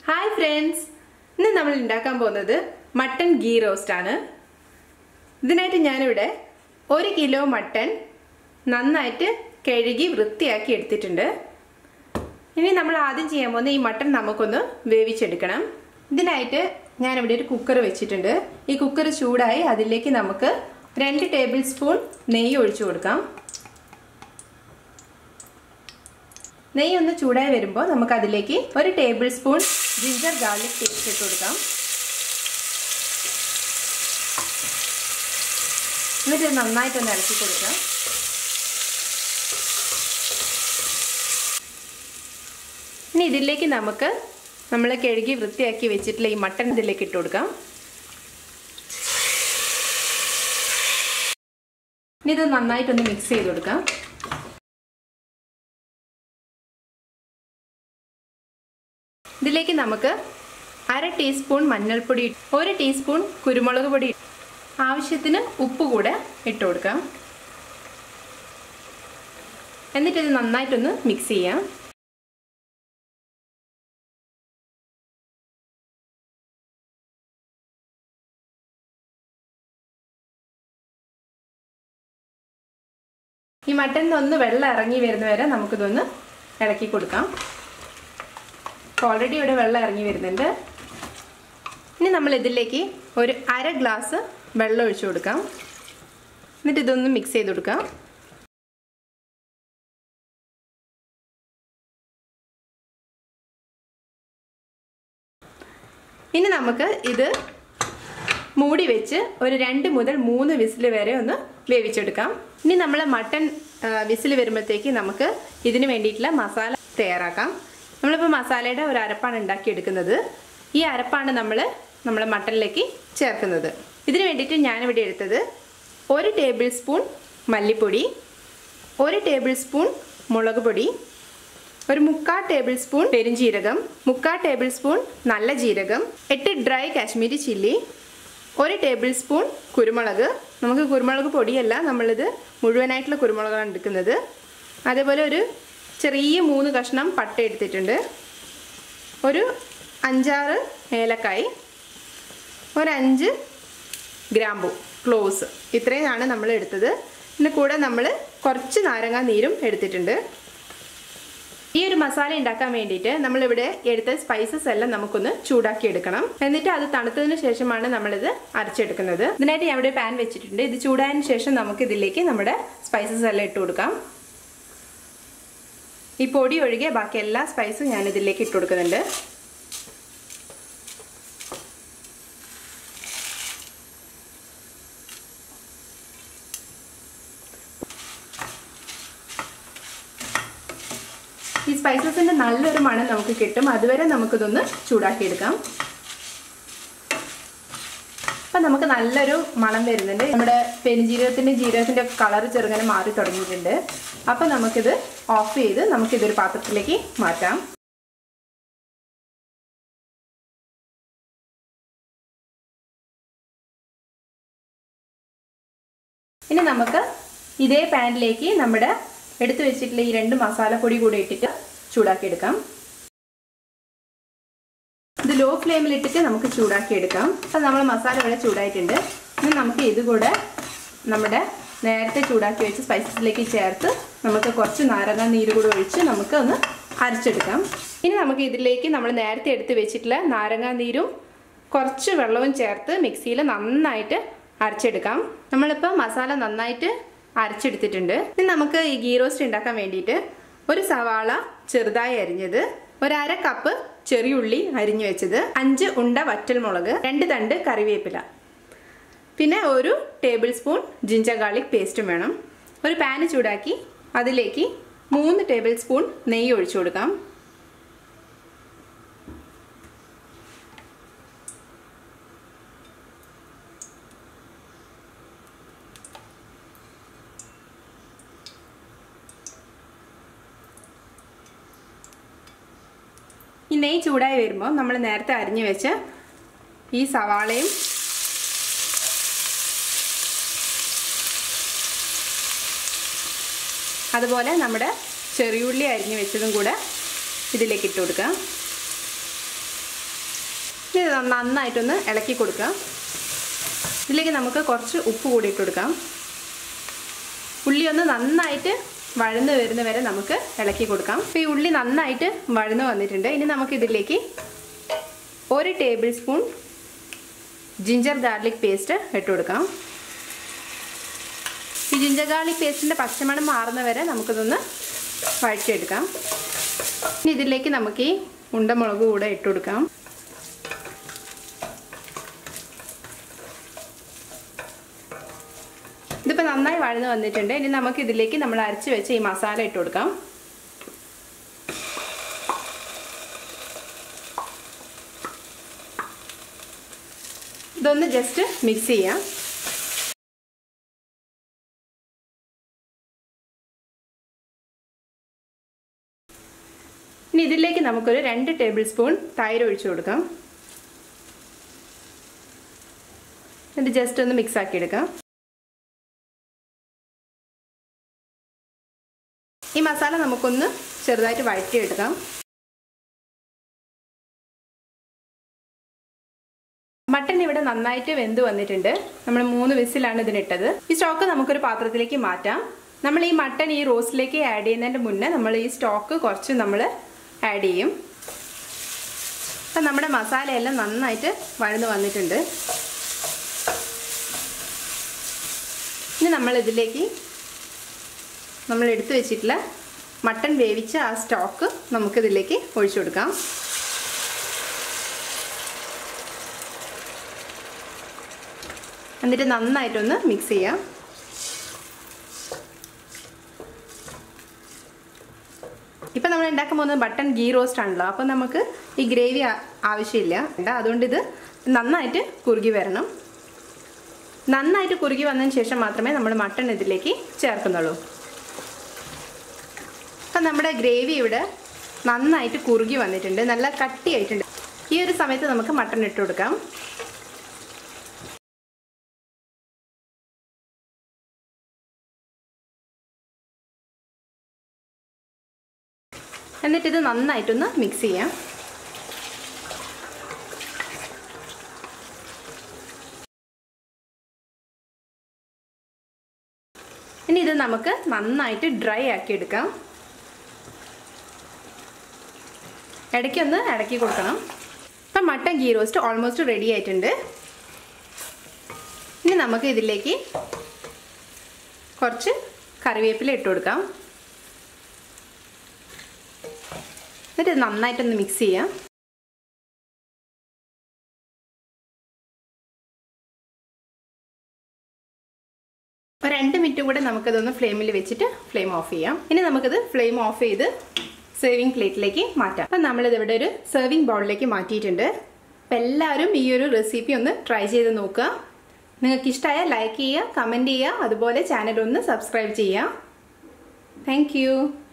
hi friends ഇന്ന് നമ്മൾ ഉണ്ടാക്കാൻ പോകുന്നത് മട്ടൺ ഗീ റോസ്റ്റ് ആണ് ഇതിനായിട്ട് ഞാനിവിടെ ഒരു കിലോ മട്ടൺ നന്നായിട്ട് കഴുകി വൃത്തിയാക്കി എടുത്തിട്ടുണ്ട് ഇനി നമ്മൾ ആദ്യം ചെയ്യാൻ പോകുന്ന ഈ മട്ടൺ നമുക്കൊന്ന് വേവിച്ചെടുക്കണം ഇതിനായിട്ട് ഞാനിവിടെ ഒരു കുക്കർ വെച്ചിട്ടുണ്ട് ഈ കുക്കർ ചൂടായി അതിലേക്ക് നമുക്ക് രണ്ട് ടേബിൾ സ്പൂൺ നെയ്യ് ഒഴിച്ചു കൊടുക്കാം നെയ്യ് ഒന്ന് ചൂടായി വരുമ്പോൾ നമുക്ക് അതിലേക്ക് ഒരു tablespoon ginger garlic paste ഇട്ട് കൊടുക്കാം എന്നിട്ട് ഇത് നന്നായിട്ടൊന്ന് ഇളക്കി കൊടുക്കാം ഇനി ഇതിലേക്ക് നമുക്ക് നമ്മൾ കഴുകി വൃത്തിയാക്കി വെച്ചിട്ടുള്ള ഈ മട്ടൺ ഇതിലേക്ക് ഇട്ട് കൊടുക്കാം ഇനി ഇത് നന്നായിട്ടൊന്ന് മിക്സ് ചെയ്ത് കൊടുക്കാം ഇതിലേക്ക് നമുക്ക് അര ടീസ്പൂൺ മഞ്ഞൾപ്പൊടി ഒരു ടീസ്പൂൺ കുരുമുളക് പൊടി ആവശ്യത്തിന് ഉപ്പ് കൂടെ ഇട്ട് കൊടുക്കാം എന്നിട്ട് ഇത് നന്നായിട്ടൊന്ന് മിക്സ് ചെയ്യാം ഈ മട്ടനിൽ ഒന്ന് വെള്ളം ഇറങ്ങി വരുന്ന വരെ നമുക്കിതൊന്ന് ഇളക്കി കൊടുക്കാം ഓൾറെഡി ഇവിടെ വെള്ളം ഇറങ്ങി വരുന്നുണ്ട് ഇനി നമ്മൾ ഇതിലേക്ക് ഒരു അര ഗ്ലാസ് വെള്ളം ഒഴിച്ചു കൊടുക്കാം എന്നിട്ട് ഇതൊന്ന് മിക്സ് ചെയ്ത് കൊടുക്കാം ഇനി നമുക്ക് ഇത് മൂടി വെച്ച് ഒരു രണ്ട് മുതൽ മൂന്ന് വിസിൽ വരെ ഒന്ന് വേവിച്ചെടുക്കാം ഇനി നമ്മൾ മട്ടൺ വിസിൽ വരുമ്പോഴത്തേക്ക് നമുക്ക് ഇതിന് വേണ്ടിയിട്ടുള്ള മസാല തയ്യാറാക്കാം നമ്മളിപ്പോൾ മസാലയുടെ ഒരു അരപ്പാണ് ഉണ്ടാക്കിയെടുക്കുന്നത് ഈ അരപ്പാണ് നമ്മൾ നമ്മൾ മട്ടണിലേക്ക് ചേർക്കുന്നത് ഇതിന് വേണ്ടിയിട്ട് ഞാനിവിടെ എടുത്തത് ഒരു ടേബിൾ സ്പൂൺ മല്ലിപ്പൊടി ഒരു ടേബിൾ സ്പൂൺ മുളക് പൊടി ഒരു മുക്കാൽ ടേബിൾ സ്പൂൺ പെരുംജീരകം മുക്കാൽ ടേബിൾ സ്പൂൺ നല്ല ജീരകം എട്ട് ഡ്രൈ കാശ്മീരി ചില്ലി ഒരു ടേബിൾ സ്പൂൺ കുരുമുളക് നമുക്ക് കുരുമുളക് പൊടിയല്ല നമ്മളിത് മുഴുവനായിട്ടുള്ള കുരുമുളകാണ് എടുക്കുന്നത് അതേപോലെ ഒരു ചെറിയ മൂന്ന് കഷ്ണം പട്ട എടുത്തിട്ടുണ്ട് ഒരു അഞ്ചാറ് ഏലക്കായി ഒരഞ്ച് ഗ്രാമ്പു ക്ലോസ് ഇത്രയുമാണ് നമ്മൾ എടുത്തത് പിന്നെ കൂടെ നമ്മൾ കുറച്ച് നാരങ്ങ നീരും എടുത്തിട്ടുണ്ട് ഈ ഒരു മസാല ഉണ്ടാക്കാൻ വേണ്ടിയിട്ട് നമ്മളിവിടെ എടുത്ത സ്പൈസസ് എല്ലാം നമുക്കൊന്ന് ചൂടാക്കി എടുക്കണം എന്നിട്ട് അത് തണുത്തതിന് ശേഷമാണ് നമ്മളിത് അരച്ചെടുക്കുന്നത് ഇതിനായിട്ട് ഞാൻ ഇവിടെ പാൻ വെച്ചിട്ടുണ്ട് ഇത് ചൂടായതിനു ശേഷം നമുക്ക് ഇതിലേക്ക് നമ്മുടെ സ്പൈസസ് എല്ലാം ഇട്ട് കൊടുക്കാം ഈ പൊടി ഒഴികെ ബാക്കി എല്ലാ സ്പൈസും ഞാൻ ഇതിലേക്ക് ഇട്ട് കൊടുക്കുന്നുണ്ട് ഈ സ്പൈസസിന്റെ നല്ലൊരു മണം നമുക്ക് കിട്ടും അതുവരെ നമുക്കിതൊന്ന് ചൂടാക്കിയെടുക്കാം അപ്പം നമുക്ക് നല്ലൊരു മണം വരുന്നുണ്ട് നമ്മുടെ പെരുംജീരകത്തിൻ്റെ ജീരകത്തിൻ്റെ കളർ ചെറുങ്ങനെ മാറി തുടങ്ങിയിട്ടുണ്ട് അപ്പം നമുക്കിത് ഓഫ് ചെയ്ത് നമുക്കിതൊരു പാത്രത്തിലേക്ക് മാറ്റാം ഇനി നമുക്ക് ഇതേ പാനിലേക്ക് നമ്മുടെ എടുത്തു വെച്ചിട്ടുള്ള ഈ രണ്ട് മസാലപ്പൊടി കൂടെ ഇട്ടിട്ട് ചൂടാക്കിയെടുക്കാം ഇത് ലോ ഫ്ലെയിമിൽ ഇട്ടിട്ട് നമുക്ക് ചൂടാക്കിയെടുക്കാം അപ്പം നമ്മൾ മസാല ഇവിടെ ചൂടായിട്ടുണ്ട് ഇനി നമുക്ക് ഇത് കൂടെ നമ്മുടെ നേരത്തെ ചൂടാക്കി വെച്ച് സ്പൈസസിലേക്ക് ചേർത്ത് നമുക്ക് കുറച്ച് നാരങ്ങ നീര് കൂടെ ഒഴിച്ച് നമുക്ക് ഒന്ന് അരച്ചെടുക്കാം ഇനി നമുക്ക് ഇതിലേക്ക് നമ്മൾ നേരത്തെ എടുത്ത് വെച്ചിട്ടുള്ള നാരങ്ങ നീരും കുറച്ച് വെള്ളവും ചേർത്ത് മിക്സിയിൽ നന്നായിട്ട് അരച്ചെടുക്കാം നമ്മളിപ്പോൾ മസാല നന്നായിട്ട് അരച്ചെടുത്തിട്ടുണ്ട് ഇനി നമുക്ക് ഈ ഗീ റോസ്റ്റ് ഉണ്ടാക്കാൻ വേണ്ടിയിട്ട് ഒരു സവാള ചെറുതായി അരിഞ്ഞത് ഒരു അര കപ്പ് ചെറിയുള്ളി അരിഞ്ഞു വെച്ചത് അഞ്ച് ഉണ്ട വറ്റൽമുളക് രണ്ട് തണ്ട് കറിവേപ്പില പിന്നെ ഒരു ടേബിൾ സ്പൂൺ ജിഞ്ചർ ഗാർലിക് പേസ്റ്റും വേണം ഒരു പാന് ചൂടാക്കി അതിലേക്ക് മൂന്ന് ടേബിൾ സ്പൂൺ നെയ്യ് ഒഴിച്ചു കൊടുക്കാം ഈ നെയ്യ് ചൂടായി വരുമ്പോൾ നമ്മൾ നേരത്തെ അരിഞ്ഞു വെച്ച ഈ സവാളയും അതുപോലെ നമ്മുടെ ചെറിയുള്ളി അരിഞ്ഞു വെച്ചതും കൂടെ ഇതിലേക്ക് ഇട്ട് കൊടുക്കാം ഇത് നന്നായിട്ടൊന്ന് ഇളക്കി കൊടുക്കാം ഇതിലേക്ക് നമുക്ക് കുറച്ച് ഉപ്പ് കൂടി ഇട്ട് കൊടുക്കാം ഉള്ളി ഒന്ന് നന്നായിട്ട് വഴന്ന് വരുന്ന വരെ നമുക്ക് ഇളക്കി കൊടുക്കാം അപ്പോൾ ഈ ഉള്ളി നന്നായിട്ട് വഴന്ന് വന്നിട്ടുണ്ട് ഇനി നമുക്ക് ഇതിലേക്ക് ഒരു tablespoon ginger garlic paste ഇട്ട് കൊടുക്കാം ഈ ജിഞ്ചർ ഗാർലിക് പേസ്റ്റിൻ്റെ പച്ചമണം മാറുന്ന വരെ നമുക്കിതൊന്ന് വഴറ്റിയെടുക്കാം ഇനി ഇതിലേക്ക് നമുക്ക് ഈ ഉണ്ടമുളക് കൂടെ ഇട്ട് കൊടുക്കാം ഇതിപ്പോൾ നന്നായി വഴന്ന് വന്നിട്ടുണ്ട് ഇനി നമുക്ക് ഇതിലേക്ക് നമ്മൾ അരച്ച് വെച്ച് ഈ മസാല ഇട്ട് കൊടുക്കാം ഇതൊന്ന് ജസ്റ്റ് മിക്സ് ചെയ്യാം ഇനി ഇതിലേക്ക് നമുക്കൊരു രണ്ട് ടേബിൾ സ്പൂൺ തൈര് ഒഴിച്ചു കൊടുക്കാം എന്നിട്ട് ജസ്റ്റ് ഒന്ന് മിക്സ് ആക്കി എടുക്കാം ഈ മസാല നമുക്കൊന്ന് ചെറുതായിട്ട് വഴറ്റിയെടുക്കാം മട്ടൻ ഇവിടെ നന്നായിട്ട് വെന്ത് വന്നിട്ടുണ്ട് നമ്മൾ മൂന്ന് വിസിലാണ് ഇതിനിട്ടത് ഈ സ്റ്റോക്ക് നമുക്കൊരു പാത്രത്തിലേക്ക് മാറ്റാം നമ്മൾ ഈ മട്ടൻ ഈ റോസ്റ്റിലേക്ക് ആഡ് ചെയ്യുന്നതിൻ്റെ മുന്നേ നമ്മൾ ഈ സ്റ്റോക്ക് കുറച്ച് നമ്മൾ ആഡ് ചെയ്യും അപ്പം നമ്മുടെ മസാലയെല്ലാം നന്നായിട്ട് വഴന്ന് വന്നിട്ടുണ്ട് ഇനി നമ്മൾ ഇതിലേക്ക് നമ്മൾ എടുത്തു വെച്ചിട്ടുള്ള മട്ടൺ വേവിച്ച ആ സ്റ്റോക്ക് നമുക്കിതിലേക്ക് ഒഴിച്ചു കൊടുക്കാം എന്നിട്ട് നന്നായിട്ടൊന്ന് മിക്സ് ചെയ്യാം ഇപ്പം നമ്മൾ ഉണ്ടാക്കാൻ പോകുന്നത് ബട്ടൺ ഗീ റോസ്റ്റ് ആണല്ലോ അപ്പം നമുക്ക് ഈ ഗ്രേവി ആവശ്യമില്ല അതുകൊണ്ട് ഇത് നന്നായിട്ട് കുറുകി വരണം നന്നായിട്ട് കുറുകി വന്നതിന് ശേഷം മാത്രമേ നമ്മൾ മട്ടൺ ഇതിലേക്ക് ചേർക്കുന്നുള്ളൂ അപ്പം നമ്മുടെ ഗ്രേവി ഇവിടെ നന്നായിട്ട് കുറുകി വന്നിട്ടുണ്ട് നല്ല കട്ടിയായിട്ടുണ്ട് ഈ ഒരു സമയത്ത് നമുക്ക് മട്ടൺ ഇട്ട് കൊടുക്കാം എന്നിട്ട് ഇത് നന്നായിട്ടൊന്ന് മിക്സ് ചെയ്യാം ഇനി ഇത് നമുക്ക് നന്നായിട്ട് ഡ്രൈ ആക്കി എടുക്കാം ഇടയ്ക്കൊന്ന് ഇടയ്ക്ക് കൊടുക്കണം അപ്പം mutton ghee roast almost ready ആയിട്ടുണ്ട് ഇനി നമുക്ക് ഇതിലേക്ക് കുറച്ച് കറിവേപ്പില ഇട്ട് കൊടുക്കാം എന്നിട്ട് നന്നായിട്ടൊന്ന് മിക്സ് ചെയ്യാം ഒരു രണ്ട് മിനിറ്റ് കൂടെ നമുക്കിതൊന്ന് ഫ്ലെയിമിൽ വെച്ചിട്ട് ഫ്ലെയിം ഓഫ് ചെയ്യാം ഇനി നമുക്കിത് ഫ്ലെയിം ഓഫ് ചെയ്ത് സെർവിങ് പ്ലേറ്റിലേക്ക് മാറ്റാം അപ്പം നമ്മളിത് ഇവിടെ ഒരു സെർവിങ് ബൗളിലേക്ക് മാറ്റിയിട്ടുണ്ട് അപ്പം എല്ലാവരും ഈ ഒരു റെസിപ്പി ഒന്ന് ട്രൈ ചെയ്ത് നോക്കുക നിങ്ങൾക്ക് ഇഷ്ടമായാൽ ലൈക്ക് ചെയ്യുക കമൻറ്റ് ചെയ്യുക അതുപോലെ ചാനൽ ഒന്ന് സബ്സ്ക്രൈബ് ചെയ്യുക താങ്ക്